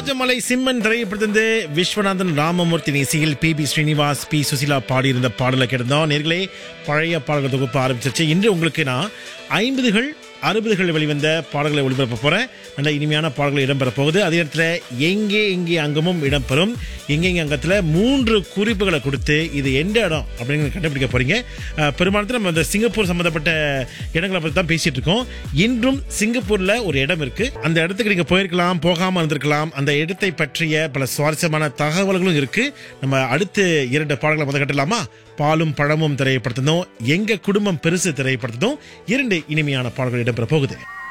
ராஜமலை சிம்மன் திரைப்படத்திலிருந்து விஸ்வநாதன் ராமமூர்த்தி இசையில் P B Srinivas P Susheela பாடியிருந்த பாடலை கேட்டிருந்தோம் நேர்களே பழைய பாடல்கள் தொகுப்பு ஆரம்பிச்சிருச்சு இன்று உங்களுக்கு நான் ஐம்பதுகள் அறுபதுகள் வெளிவந்த பாடல்களை ஒளிபரப்ப போறேன் நல்ல இனிமையான பாடல்கள் இடம்பெற போகுது அதே நேரத்தில் எங்கே எங்கே அங்கமும் இடம்பெறும் எங்கே எங்கே அங்கத்தில் மூன்று குறிப்புகளை கொடுத்து இது எந்த இடம் அப்படின்னு கண்டுபிடிக்க போறீங்க அஹ், பெரும்பாலும் நம்ம இந்த சிங்கப்பூர் சம்பந்தப்பட்ட இடங்களை பற்றி தான் பேசிட்டு இருக்கோம் இன்றும் சிங்கப்பூர்ல ஒரு இடம் இருக்கு அந்த இடத்துக்கு நீங்க போயிருக்கலாம் போகாம இருந்திருக்கலாம் அந்த இடத்தை பற்றிய பல சுவாரஸ்யமான தகவல்களும் இருக்கு நம்ம அடுத்து இரண்டு பாடல்களை முதல் கட்டலாமா பாலும் பழமும் திரைப்படத்தினோம் எங்க குடும்பம் பெருசு திரைப்படத்தினோம் இரண்டு இனிமையான பாடல்கள் இடம்பெற போகுது